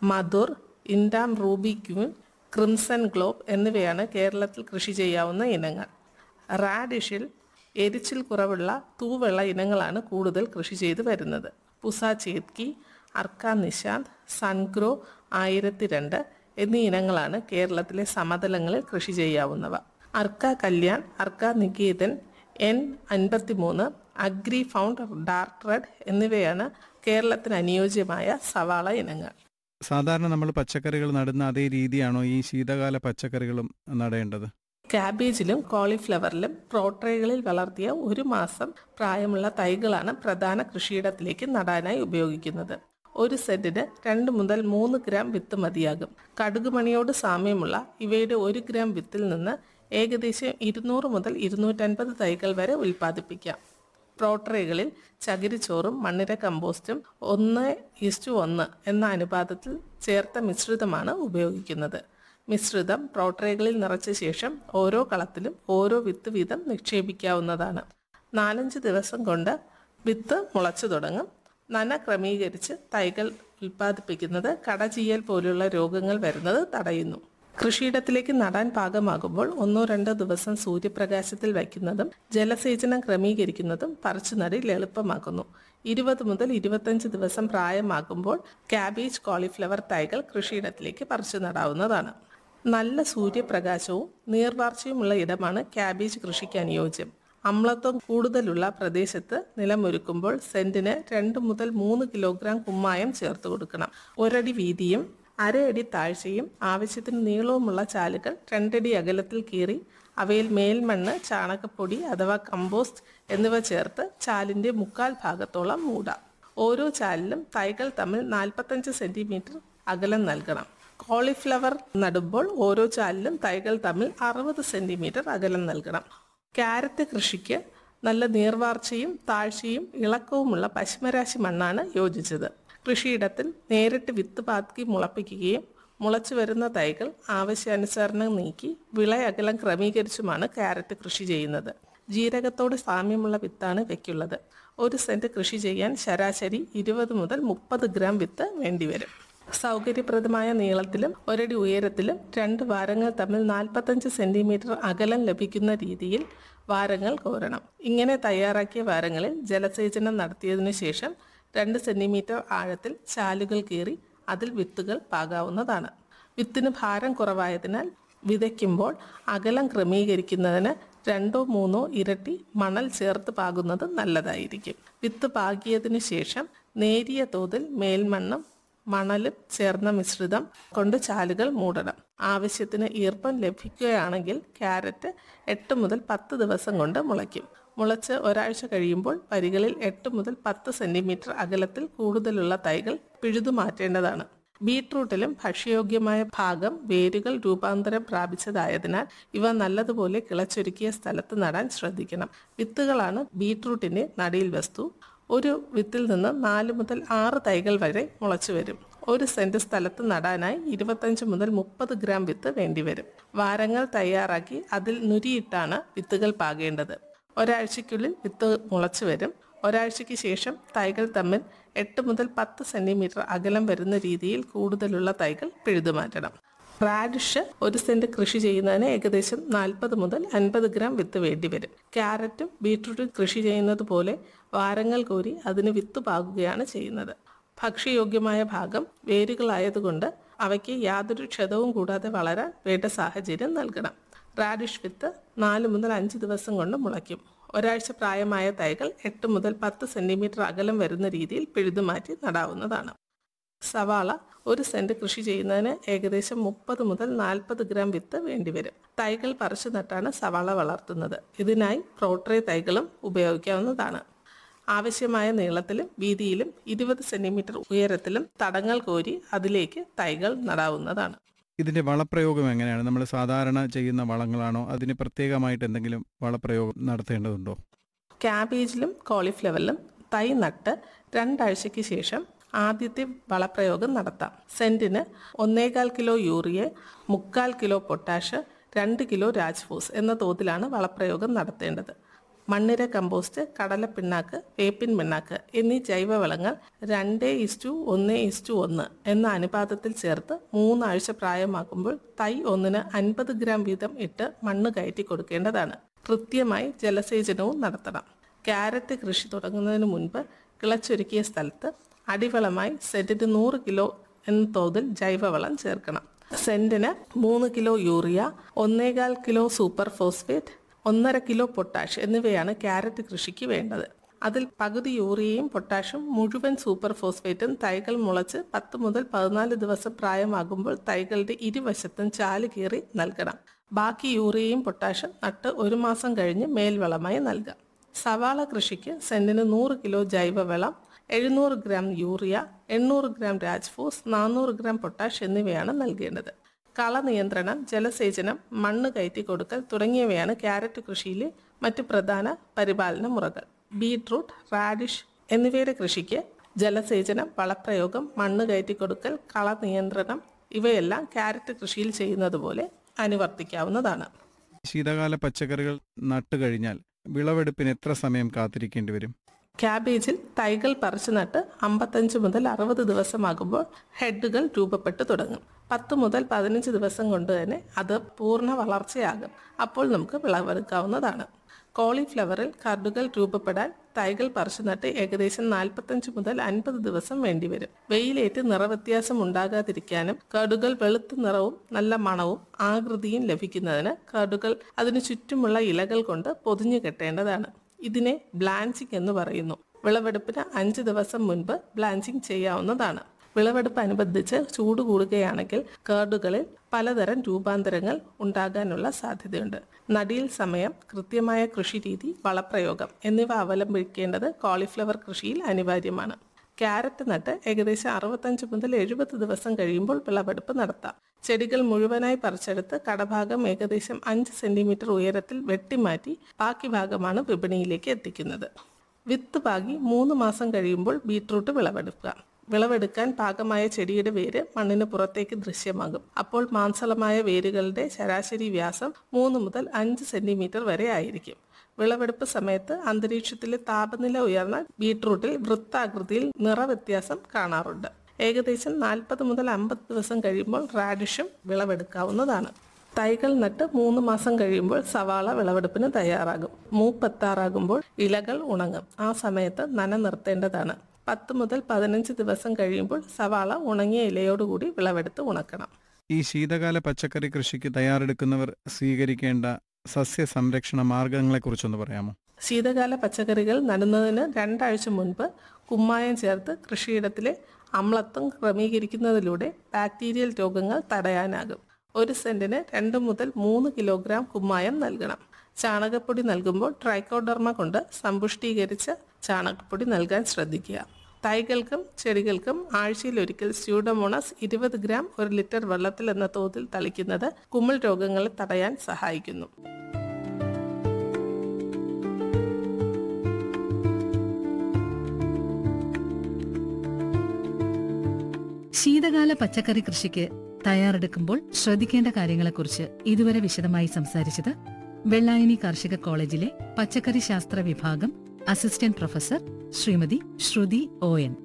Madhur Indam Ruby Queen Crimson Globe എന്നിവയാണ് കേരളത്തിൽ കൃഷി ചെയ്യാവുന്ന ഇനങ്ങൾ റാഡിഷിൽ എരിച്ചിൽ കുറവുള്ള തൂവെള്ള ഇനങ്ങളാണ് കൂടുതൽ കൃഷി ചെയ്തു വരുന്നത് പുസ ചേത്കി അർക്ക നിശാന്ത് സൺഗ്രോ ആയിരത്തി രണ്ട് എന്നീ ഇനങ്ങളാണ് കേരളത്തിലെ സമതലങ്ങളിൽ കൃഷി ചെയ്യാവുന്നവ അർക്ക കല്യാൺ അർക്ക നികേതൻ എൻ അൻപത്തിമൂന്ന് അഗ്രി ഫൗണ്ട് ഡാർക്ക് റെഡ് എന്നിവയാണ് കേരളത്തിന് അനുയോജ്യമായ സവാള ഇനങ്ങൾ സാധാരണ നമ്മൾ പച്ചക്കറികൾ നടുന്ന അതേ രീതിയാണോ ഈ ശീതകാല പച്ചക്കറികളും നടേണ്ടത് ക്യാബേജിലും കോളിഫ്ലവറിലും പ്രോട്രേകളിൽ വളർത്തിയ ഒരു മാസം പ്രായമുള്ള തൈകളാണ് പ്രധാന കൃഷിയിടത്തിലേക്ക് നടാനായി ഉപയോഗിക്കുന്നത് ഒരു സെന്റിന് രണ്ട് മുതൽ മൂന്ന് ഗ്രാം വിത്ത് മതിയാകും കടുകുമണിയോട് സാമ്യമുള്ള ഇവയുടെ ഒരു ഗ്രാം വിത്തിൽ നിന്ന് ഏകദേശം ഇരുന്നൂറ് മുതൽ ഇരുന്നൂറ്റൻപത് തൈകൾ വരെ ഉൽപ്പാദിപ്പിക്കാം പ്രോട്രേകളിൽ ചകിരിച്ചോറും മണ്ണിര കമ്പോസ്റ്റും ഒന്ന് ഇസ്റ്റു ഒന്ന് എന്ന അനുപാതത്തിൽ ചേർത്ത മിശ്രിതമാണ് ഉപയോഗിക്കുന്നത് മിശ്രിതം പ്രോട്രേകളിൽ നിറച്ച ശേഷം ഓരോ കളത്തിലും ഓരോ വിത്ത് വീതം നിക്ഷേപിക്കാവുന്നതാണ് നാലഞ്ച് ദിവസം കൊണ്ട് വിത്ത് മുളച്ചു തുടങ്ങും നന ക്രമീകരിച്ച് തൈകൾ ഉൽപ്പാദിപ്പിക്കുന്നത് കടചീയൽ പോലുള്ള രോഗങ്ങൾ വരുന്നത് തടയുന്നു കൃഷിയിടത്തിലേക്ക് നടാൻ പാകമാകുമ്പോൾ ഒന്നോ രണ്ടോ ദിവസം സൂര്യപ്രകാശത്തിൽ വയ്ക്കുന്നതും ജലസേചനം ക്രമീകരിക്കുന്നതും പറിച്ചു നടൽ എളുപ്പമാക്കുന്നു ഇരുപത് മുതൽ ഇരുപത്തഞ്ച് ദിവസം പ്രായമാകുമ്പോൾ ക്യാബേജ് കോളിഫ്ലവർ തൈകൾ കൃഷിയിടത്തിലേക്ക് പറിച്ചു നടാവുന്നതാണ് നല്ല സൂര്യപ്രകാശവും നീർവാർച്ചയുമുള്ള ഇടമാണ് ക്യാബേജ് കൃഷിക്ക് അനുയോജ്യം അമ്ലത്വം കൂടുതലുള്ള പ്രദേശത്ത് നിലമൊരുക്കുമ്പോൾ സെന്റിന് രണ്ട് മുതൽ മൂന്ന് കിലോഗ്രാം കുമ്മായം ചേർത്ത് കൊടുക്കണം ഒരടി വീതിയും അരയടി താഴ്ചയും ആവശ്യത്തിന് നീളവുമുള്ള ചാലുകൾ രണ്ടടി അകലത്തിൽ കീറി അവയിൽ മേൽമണ്ണ് ചാണകപ്പൊടി അഥവാ കമ്പോസ്റ്റ് എന്നിവ ചേർത്ത് ചാലിന്റെ മുക്കാൽ ഭാഗത്തോളം മൂടാം ഓരോ ചാലിലും തൈകൾ തമ്മിൽ നാൽപ്പത്തഞ്ച് സെന്റിമീറ്റർ അകലം നൽകണം കോളിഫ്ലവർ നടുമ്പോൾ ഓരോ ചാലിലും തൈകൾ തമ്മിൽ അറുപത് സെന്റിമീറ്റർ അകലം നൽകണം ക്യാരറ്റ് കൃഷിക്ക് നല്ല നീർവാർച്ചയും താഴ്ചയും ഇളക്കവുമുള്ള പശ്മരാശി മണ്ണാണ് യോജിച്ചത് കൃഷിയിടത്തിൽ നേരിട്ട് വിത്ത് പാത്തി മുളപ്പിക്കുകയും മുളച്ചു വരുന്ന തൈകൾ ആവശ്യാനുസരണം നീക്കി വിള അകലം ക്രമീകരിച്ചുമാണ് ക്യാരറ്റ് കൃഷി ചെയ്യുന്നത് ജീരകത്തോട് സാമ്യമുള്ള വിത്താണ് ഇവയ്ക്കുള്ളത് ഒരു സെന്റ് കൃഷി ചെയ്യാൻ ശരാശരി ഇരുപത് മുതൽ മുപ്പത് ഗ്രാം വിത്ത് വേണ്ടിവരും സൗകര്യപ്രദമായ നീളത്തിലും ഒരടി ഉയരത്തിലും രണ്ട് വാരങ്ങൾ തമ്മിൽ നാൽപ്പത്തഞ്ച് സെന്റിമീറ്റർ അകലം ലഭിക്കുന്ന രീതിയിൽ വാരങ്ങൾ കോരണം ഇങ്ങനെ തയ്യാറാക്കിയ വാരങ്ങളിൽ ജലസേചനം നടത്തിയതിനു ശേഷം രണ്ട് സെന്റിമീറ്റർ ആഴത്തിൽ ചാലുകൾ കീറി അതിൽ വിത്തുകൾ പാകാവുന്നതാണ് വിത്തിന് ഭാരം കുറവായതിനാൽ വിതയ്ക്കുമ്പോൾ അകലം ക്രമീകരിക്കുന്നതിന് രണ്ടോ മൂന്നോ ഇരട്ടി മണൽ ചേർത്ത് പാകുന്നത് നല്ലതായിരിക്കും വിത്ത് പാകിയതിനു ശേഷം നേരിയ തോതിൽ മേൽമണ്ണും മണലും ചേർന്ന മിശ്രിതം കൊണ്ട് ചാലുകൾ മൂടണം ആവശ്യത്തിന് ഈർപ്പം ലഭിക്കുകയാണെങ്കിൽ ക്യാരറ്റ് എട്ട് മുതൽ പത്ത് ദിവസം കൊണ്ട് മുളയ്ക്കും മുളച്ച് ഒരാഴ്ച കഴിയുമ്പോൾ വരികളിൽ എട്ട് മുതൽ പത്ത് സെന്റിമീറ്റർ അകലത്തിൽ കൂടുതലുള്ള തൈകൾ പിഴുതു മാറ്റേണ്ടതാണ് ബീട്രൂട്ടിലും ഭക്ഷ്യയോഗ്യമായ ഭാഗം വേരുകൾ രൂപാന്തരം പ്രാപിച്ചതായതിനാൽ ഇവ നല്ലതുപോലെ കിളച്ചൊരുക്കിയ സ്ഥലത്ത് നടാൻ ശ്രദ്ധിക്കണം വിത്തുകളാണ് ബീട്രൂട്ടിന്റെ നടീൽ വസ്തു ഒരു വിത്തിൽ നിന്ന് നാല് മുതൽ ആറ് തൈകൾ വരെ മുളച്ചു വരും ഒരു സെന്റ് സ്ഥലത്ത് നടാനായി ഇരുപത്തഞ്ച് മുതൽ മുപ്പത് ഗ്രാം വിത്ത് വേണ്ടിവരും വാരങ്ങൾ തയ്യാറാക്കി അതിൽ നുരിയിട്ടാണ് വിത്തുകൾ പാകേണ്ടത് ഒരാഴ്ചയ്ക്കുള്ളിൽ വിത്ത് മുളച്ചു വരും ഒരാഴ്ചയ്ക്ക് ശേഷം തൈകൾ തമ്മിൽ എട്ട് മുതൽ പത്ത് സെന്റിമീറ്റർ അകലം വരുന്ന രീതിയിൽ കൂടുതലുള്ള തൈകൾ പിഴുതുമാറ്റണം റാഡിഷ് ഒരു സെന്റ് കൃഷി ചെയ്യുന്നതിന് ഏകദേശം നാൽപ്പത് മുതൽ അൻപത് ഗ്രാം വിത്ത് വേണ്ടിവരും ക്യാരറ്റും ബീട്രൂട്ടും കൃഷി ചെയ്യുന്നത് പോലെ വാരങ്ങൾ കോരി അതിന് വിത്ത് പാകുകയാണ് ചെയ്യുന്നത് ഭക്ഷ്യയോഗ്യമായ ഭാഗം വേരുകളായതുകൊണ്ട് അവയ്ക്ക് യാതൊരു ക്ഷതവും കൂടാതെ വളരാൻ വേണ്ട സാഹചര്യം നൽകണം റാഡിഷ് വിത്ത് നാല് മുതൽ അഞ്ച് ദിവസം കൊണ്ട് മുളയ്ക്കും ഒരാഴ്ച പ്രായമായ തൈകൾ എട്ട് മുതൽ പത്ത് സെന്റിമീറ്റർ അകലം വരുന്ന രീതിയിൽ പിഴുതുമാറ്റി നടാവുന്നതാണ് സവാള ഒരു സെന്റ് കൃഷി ചെയ്യുന്നതിന് ഏകദേശം മുപ്പത് മുതൽ നാൽപ്പത് ഗ്രാം വിത്ത് വേണ്ടിവരും തൈകൾ പറിച്ചു നട്ടാണ് സവാള വളർത്തുന്നത് ഇതിനായി പ്രോട്രേ തൈകളും ഉപയോഗിക്കാവുന്നതാണ് ആവശ്യമായ നീളത്തിലും വീതിയിലും ഇരുപത് സെന്റിമീറ്റർ ഉയരത്തിലും തടങ്ങൾ കോരി അതിലേക്ക് തൈകൾ നടാവുന്നതാണ് ഇതിന്റെ വളപ്രയോഗം എങ്ങനെയാണ് നമ്മൾ സാധാരണ ചെയ്യുന്ന വളങ്ങളാണോ അതിന് പ്രത്യേകമായിട്ട് എന്തെങ്കിലും വളപ്രയോഗം നടത്തേണ്ടതുണ്ടോ ക്യാബേജിലും കോളിഫ്ലവറിലും തൈ നട്ട് രണ്ടാഴ്ചയ്ക്ക് ശേഷം ആദ്യത്തെ വളപ്രയോഗം നടത്താം സെന്റിന് ഒന്നേകാൽ കിലോ യൂറിയ മുക്കാൽ കിലോ പൊട്ടാഷ് രണ്ട് കിലോ രാജ്ഫോസ് എന്ന തോതിലാണ് വളപ്രയോഗം നടത്തേണ്ടത് മണ്ണിര കമ്പോസ്റ്റ് കടലപ്പിണ്ണാക്ക് വേപ്പിൻ പിണ്ണാക്ക് എന്നീ ജൈവവളങ്ങൾ രണ്ട് ഇസ്റ്റു ഒന്ന് ഇസ്റ്റു ഒന്ന് എന്ന അനുപാതത്തിൽ ചേർത്ത് മൂന്നാഴ്ച പ്രായമാകുമ്പോൾ തൈ ഒന്നിന് അൻപത് ഗ്രാം വീതം ഇട്ട് മണ്ണ് കയറ്റി കൊടുക്കേണ്ടതാണ് കൃത്യമായി ജലസേചനവും നടത്തണം ക്യാരറ്റ് കൃഷി തുടങ്ങുന്നതിന് മുൻപ് കിളച്ചൊരുക്കിയ സ്ഥലത്ത് അടിവളമായി സെന്റിന് നൂറ് കിലോ എന്ന തോതിൽ ജൈവവളം ചേർക്കണം സെന്റിന് മൂന്ന് കിലോ യൂറിയ ഒന്നേകാൽ കിലോ സൂപ്പർ ഫോസ്ഫേറ്റ് ഒന്നര കിലോ പൊട്ടാഷ് എന്നിവയാണ് ക്യാരറ്റ് കൃഷിക്ക് വേണ്ടത് അതിൽ പകുതി യൂറിയയും പൊട്ടാഷും മുഴുവൻ സൂപ്പർ ഫോസ്ഫേറ്റും തൈകൾ മുളച്ച് പത്ത് മുതൽ പതിനാല് ദിവസം പ്രായമാകുമ്പോൾ തൈകളുടെ ഇരുവശത്തും ചാല് കീറി നൽകണം ബാക്കി യൂറിയയും പൊട്ടാഷും നട്ട് ഒരു മാസം കഴിഞ്ഞ് മേൽവളമായി നൽകാം സവാള കൃഷിക്ക് സെന്റിന് നൂറ് കിലോ ജൈവവളം എഴുന്നൂറ് ഗ്രാം യൂറിയ എണ്ണൂറ് ഗ്രാം രാജ്ഫോസ് നാനൂറ് ഗ്രാം പൊട്ടാഷ് എന്നിവയാണ് നൽകേണ്ടത് കള നിയന്ത്രണം ജലസേചനം മണ്ണ് കയറ്റി കൊടുക്കൽ തുടങ്ങിയവയാണ് ക്യാരറ്റ് കൃഷിയിലെ മറ്റ് പ്രധാന പരിപാലന മുറകൾ ബീട്രൂട്ട് റാഡിഷ് എന്നിവയുടെ കൃഷിക്ക് ജലസേചനം വളപ്രയോഗം മണ്ണ് കയറ്റി കൊടുക്കൽ കള നിയന്ത്രണം ഇവയെല്ലാം ക്യാരറ്റ് കൃഷിയിൽ ചെയ്യുന്നത് പോലെ അനുവർത്തിക്കാവുന്നതാണ് ശീതകാല പച്ചക്കറികൾ നട്ടു കഴിഞ്ഞാൽ വിളവെടുപ്പിന് എത്ര സമയം കാത്തിരിക്കേണ്ടി വരും ക്യാബേജിൽ തൈകൾ പറിച്ചു നട്ട് അമ്പത്തഞ്ച് മുതൽ അറുപത് ദിവസമാകുമ്പോൾ ഹെഡുകൾ രൂപപ്പെട്ടു തുടങ്ങും പത്ത് മുതൽ പതിനഞ്ച് ദിവസം കൊണ്ട് തന്നെ അത് പൂർണ്ണ വളർച്ചയാകും അപ്പോൾ നമുക്ക് വിളവെടുക്കാവുന്നതാണ് കോളിഫ്ലവറിൽ കർഡുകൾ രൂപപ്പെടാൻ തൈകൾ പറിച്ചു നട്ട് ഏകദേശം നാൽപ്പത്തഞ്ച് മുതൽ അൻപത് ദിവസം വേണ്ടിവരും വെയിലേറ്റ് നിറവ്യത്യാസം ഉണ്ടാകാതിരിക്കാനും കർഡുകൾ വെളുത്ത നിറവും നല്ല മണവും ആകൃതിയും ലഭിക്കുന്നതിന് കർഡുകൾ അതിനു ചുറ്റുമുള്ള ഇലകൾ കൊണ്ട് പൊതിഞ്ഞു കെട്ടേണ്ടതാണ് ഇതിനെ ബ്ലാഞ്ചിങ് എന്ന് പറയുന്നു വിളവെടുപ്പിന് അഞ്ച് ദിവസം മുൻപ് ബ്ലാഞ്ചിങ് ചെയ്യാവുന്നതാണ് വിളവെടുപ്പ് അനുബന്ധിച്ച് ചൂട് കൂടുകയാണെങ്കിൽ കേർഡുകളിൽ പലതരം രൂപാന്തരങ്ങൾ ഉണ്ടാകാനുള്ള സാധ്യതയുണ്ട് നടിയിൽ സമയം കൃത്യമായ കൃഷിരീതി വളപ്രയോഗം എന്നിവ അവലംബിക്കേണ്ടത് കോളിഫ്ലവർ കൃഷിയിൽ അനിവാര്യമാണ് ക്യാരറ്റ് നട്ട് ഏകദേശം അറുപത്തഞ്ച് മുതൽ എഴുപത് ദിവസം കഴിയുമ്പോൾ വിളവെടുപ്പ് നടത്താം ചെടികൾ മുഴുവനായി പറിച്ചെടുത്ത് കടഭാഗം ഏകദേശം അഞ്ച് സെന്റിമീറ്റർ ഉയരത്തിൽ വെട്ടിമാറ്റി ബാക്കി ഭാഗമാണ് വിപണിയിലേക്ക് എത്തിക്കുന്നത് വിത്ത് പാകി മൂന്ന് മാസം കഴിയുമ്പോൾ ബീട്രൂട്ട് വിളവെടുക്കുക വിളവെടുക്കാൻ പാകമായ ചെടിയുടെ വേര് മണ്ണിന് പുറത്തേക്ക് ദൃശ്യമാകും അപ്പോൾ മാംസളമായ വേരുകളുടെ ശരാശരി വ്യാസം മൂന്ന് മുതൽ അഞ്ച് സെന്റിമീറ്റർ വരെ ആയിരിക്കും വിളവെടുപ്പ് സമയത്ത് അന്തരീക്ഷത്തിലെ താപനില ഉയർന്ന ബീട്രൂട്ടിൽ വൃത്താകൃതിയിൽ നിറവ്യത്യാസം കാണാറുണ്ട് ഏകദേശം നാൽപ്പത് മുതൽ അമ്പത് ദിവസം കഴിയുമ്പോൾ റാഡിഷും വിളവെടുക്കാവുന്നതാണ് തൈകൾ നട്ട് മൂന്ന് മാസം കഴിയുമ്പോൾ സവാള വിളവെടുപ്പിന് തയ്യാറാകും മൂപ്പെത്താറാകുമ്പോൾ ഇലകൾ ഉണങ്ങും ആ സമയത്ത് നന നിർത്തേണ്ടതാണ് പത്ത് മുതൽ പതിനഞ്ച് ദിവസം കഴിയുമ്പോൾ സവാള ഉണങ്ങിയ ഇലയോടുകൂടി വിളവെടുത്ത് ഉണക്കണം ഈ ശീതകാല പച്ചക്കറി കൃഷിക്ക് തയ്യാറെടുക്കുന്നവർ സ്വീകരിക്കേണ്ട സസ്യ സംരക്ഷണ മാർഗങ്ങളെക്കുറിച്ചൊന്ന് പറയാമോ ശീതകാല പച്ചക്കറികൾ നടുന്നതിന് രണ്ടാഴ്ച മുൻപ് കുമ്മായം ചേർത്ത് കൃഷിയിടത്തിലെ അമ്ലത്വം ക്രമീകരിക്കുന്നതിലൂടെ ബാക്ടീരിയൽ രോഗങ്ങൾ തടയാനാകും ഒരു സെന്റിന് രണ്ട് മുതൽ മൂന്ന് കിലോഗ്രാം കുമ്മായം നൽകണം ചാണകപ്പൊടി നൽകുമ്പോൾ ട്രൈക്കോഡർമ കൊണ്ട് സമ്പുഷ്ടീകരിച്ച ചാണകപ്പൊടി നൽകാൻ ശ്രദ്ധിക്കുക തൈകൾക്കും ചെടികൾക്കും ആഴ്ചയിൽ ഒരിക്കൽ സ്യൂഡോമോണസ് ഇരുപത് ഗ്രാം ഒരു ലിറ്റർ വെള്ളത്തിൽ എന്ന തോതിൽ തളിക്കുന്നത് കുമിൾ രോഗങ്ങളെ തടയാൻ സഹായിക്കുന്നു ശീതകാല പച്ചക്കറി കൃഷിക്ക് തയ്യാറെടുക്കുമ്പോൾ ശ്രദ്ധിക്കേണ്ട കാര്യങ്ങളെക്കുറിച്ച് ഇതുവരെ വിശദമായി സംസാരിച്ചത് വെള്ളായണി കാർഷിക കോളേജിലെ പച്ചക്കറി ശാസ്ത്ര വിഭാഗം assistant professor Shrimati Shruti O N